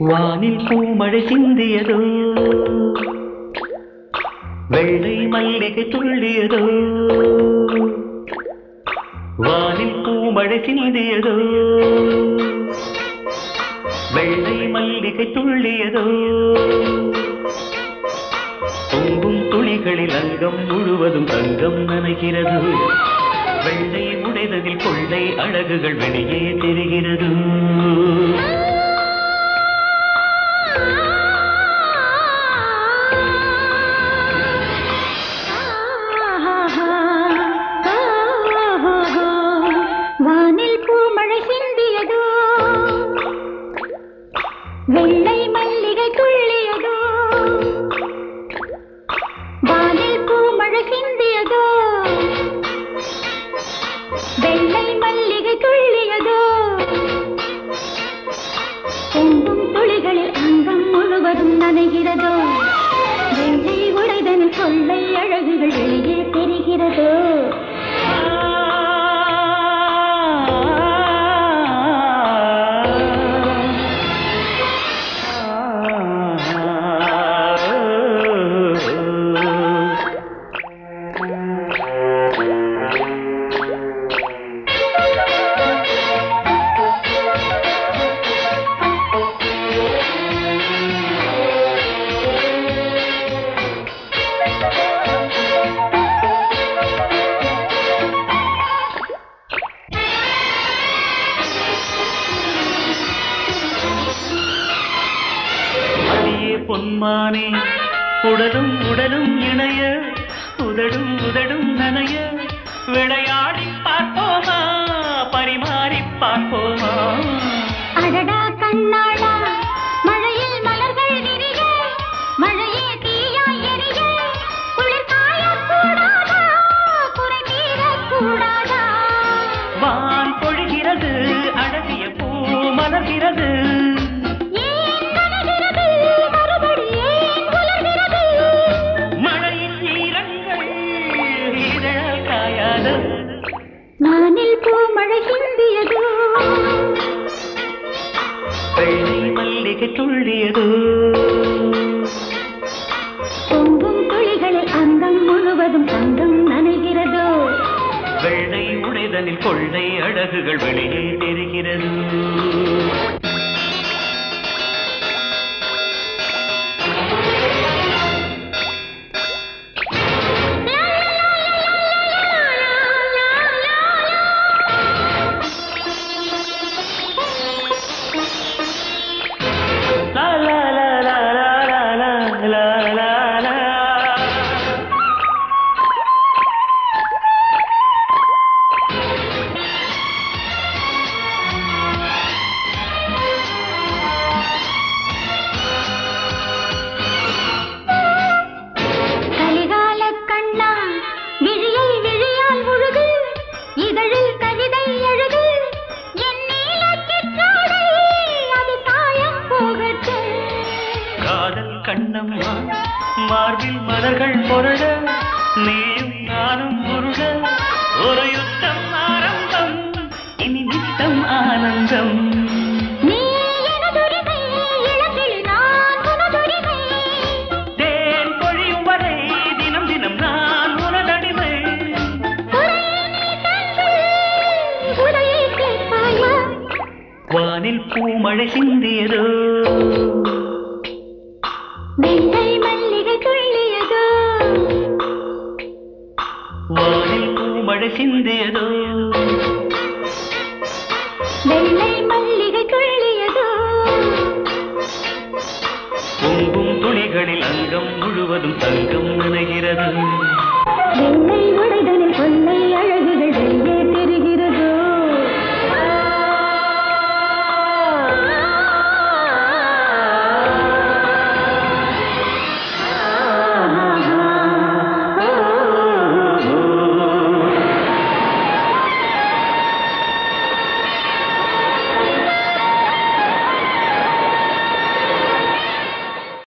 வானில் பூமழை சிந்தியதோ வெள்ளை மல்லிகை துள்ளியதோ வானில் பூமழை சிந்தியதோ வெள்ளை மல்லிகை துள்ளியதோ பொங்கும் துளிகளில் அங்கம் முழுவதும் தங்கம் நனைகிறது வெள்ளை உடைததில் கொள்ளை அழகுகள் வெளியே தெரிகிறது வானில் பூமழை சிந்தியதோ வெள்ளை மல்லிகை துள்ளியதோ வானில் பூமழை சிந்தியதோ வெள்ளை மல்லிகை துள்ளியதோ பொங்கும் துளிகளில் அங்கம் முழுவதும் நனைகிறதோ வெள்ளை உடைதனில் கொள்ளை அழகுகள் வெளியே தெரிகிறதோ அடியே பொன்மானே உடலும் உடலும் இணைய உதடும் உதடும் நனைய விளையாடி பார்ப்போமா பரிமாறி பார்ப்போமா அடடா கண்ணாடா மழையில் மலர்கள் விரிய மழையே தீயாய் எரிய குளிர் காயக்கூடாதா குறை தீரக்கூடாதா வான் பொழிகிறது அழகிய பூ மலர்கிறது ஏன் நனைகிறது மறுபடி ஏன் உலர்கிறது மழையின் ஈரங்கள் இதழால் காயாது நானில் பூமழை சிந்தியதோ வெள்ளை மல்லிகை துள்ளியதோ பொங்கும் துளிகளில் அங்கம் முழுவதும் தங்கம் நனைகிறதோ வெள்ளை உடைதனில் கொள்ளை அழகுகள் வெளியே தெரிகிறது லா லா லா லா லா லா லா லா லா லா கலிகால கண்ணா விழியை விழியால் முழுகு இதழில் கவிதை எழுது என் நீலச் சிற்றாடை அது சாயம் போகட்டும் காதல் கண்ணம்மா மார்பில் மலர்கள் பொருட நீயும் நானும் உருட ஒரு யுத்தம் ஆரம்பம் இனி நித்தம் ஆனந்தம் நீ எனதுரிமை இளங்கிளி நான் உனதுரிமை தேன் பொழியும் வரை தினம் தினம் நான் உனதடிமை உரையை நீ தந்து உரையை கேட்பாயா வானில் பூமழை சிந்தியதோ வெள்ளை மல்லிகை துள்ளியதோ வானில் பூமழை சிந்தியதோ வெள்ளை மல்லிகை துள்ளியதோ பொங்கும் துளிகளில் அங்கம் முழுவதும் தங்கம் நனைகிறது